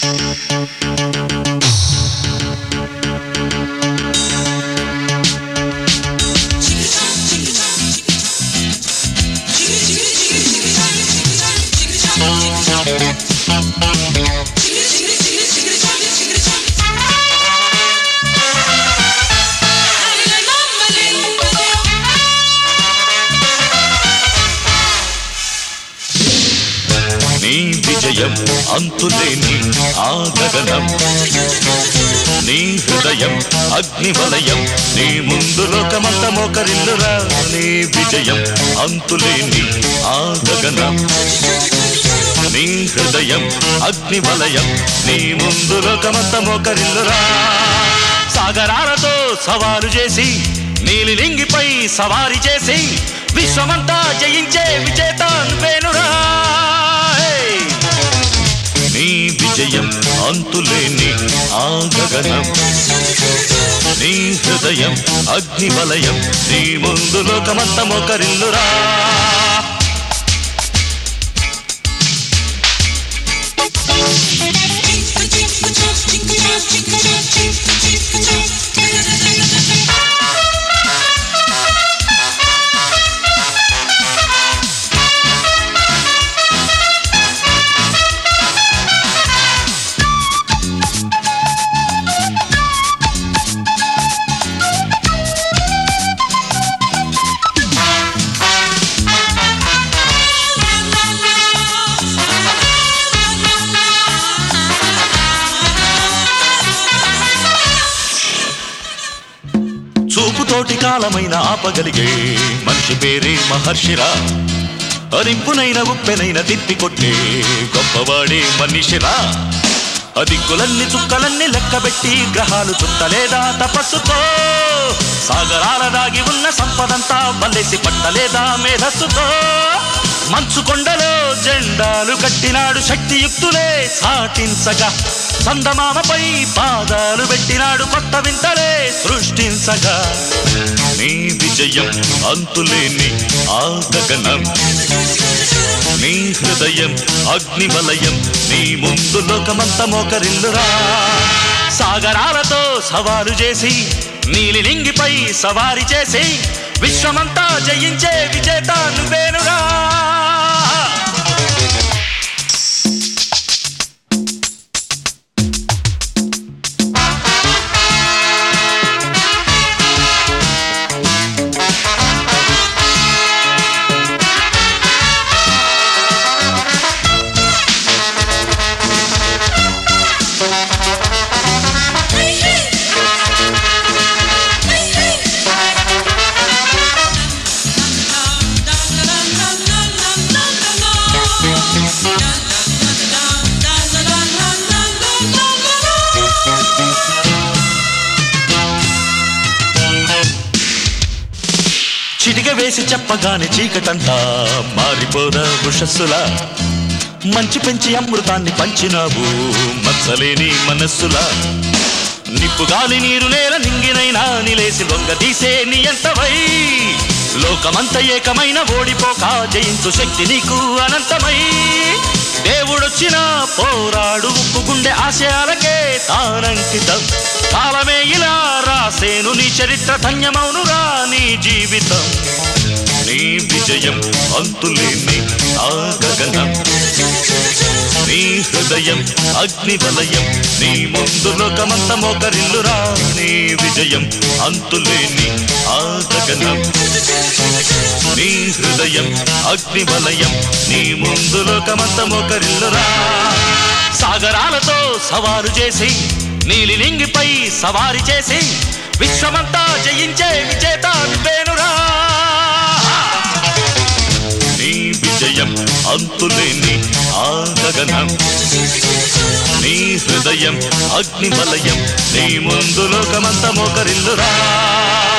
నీ విజయం అంతులేని ఆ గగనం నీ హృదయం అగ్నివలయం నీ ముందు లోకమంత మోకరిల్లురా నీ విజయం అంతులేని ఆ గగనం నీ హృదయం అగ్నివలయం నీ ముందు లోకమంత మోకరిల్లురా సాగరాలతో సవాలు చేసి నీలి లింగిపై సవారి చేసి విశ్వమంతా జయించే విజేత నువ్వేనురా హే! నీ విజయం అంతులేని ఆ గగనం నీ హృదయం అగ్నివలయం నీ ముందు లోకమంత మోకరిల్లురా చూపుతోటి కాలమైన ఆపగలిగే మనిషి పేరే మహర్షిరా అరింపునైన ఉప్పెనైన తిప్పికొట్టే గొప్పవాడే మనిషిరా అదిక్కులన్నీ చుక్కలన్నీ లెక్కబెట్టి గ్రహాలు చుట్టలేదా తపస్సుతో సాగరాల దాగి ఉన్న సంపదంతా వల్లేసి పట్టలేదా మేధస్సుతో మంచు కొండలో జెండాలు కట్టినాడు శక్తియుక్తులే సాటించగా చందమామపై పాదాలు పెట్టినాడు కొత్త వింతలే సృష్టించగా నీ విజయం అంతులేని ఆ గగనం నీ హృదయం అగ్నివలయం నీ ముందు లోకమంత మోకరిల్లురా సాగరాలతో సవాలు చేసి నీలి లింగిపై సవారి చేసి విశ్వమంతా జయించే విజేత నువ్వేనురా చిటిక వేసి చెప్పగానే చీకటంతా మారిపోదా ఉషస్సులా మంచి పెంచి అమృతాన్ని పంచినావు మచ్చలేని మనస్సులా నిప్పు గాలి నీరు నేల నింగినైనా నిలేసి లొంగ తీసే నీ ఎంతవై లోకమంత ఏకమైన ఓడిపోక జయించు శక్తి నీకు అనంతమై దేవుడొచ్చిన పోరాడు ఉప్పు గుండె ఆశయాలకే తానంకితం కాలమే ఇలా రాసేను నీ చరిత్ర ధన్యమౌనురా నీ జీవితం నీ విజయం అంతులేని ఆ గగనం నీ హృదయం అగ్నివలయం నీ ముందు లోకమంత మోకరిల్లురా నీ విజయం అంతులేని ఆ గగనం నీ హృదయం అగ్నివలయం నీ ముందు లోకమంత మోకరిల్లురా సాగరాలతో సవారు చేసి నీలి లింగిపై సవారి చేసి విశ్వమంతా జయించే విజేత నువ్వేనురా నీ విజయం అంతులేని ఆ గగనం నీ హృదయం అగ్నివలయం నీ ముందు లోకమంత మోకరిల్లురా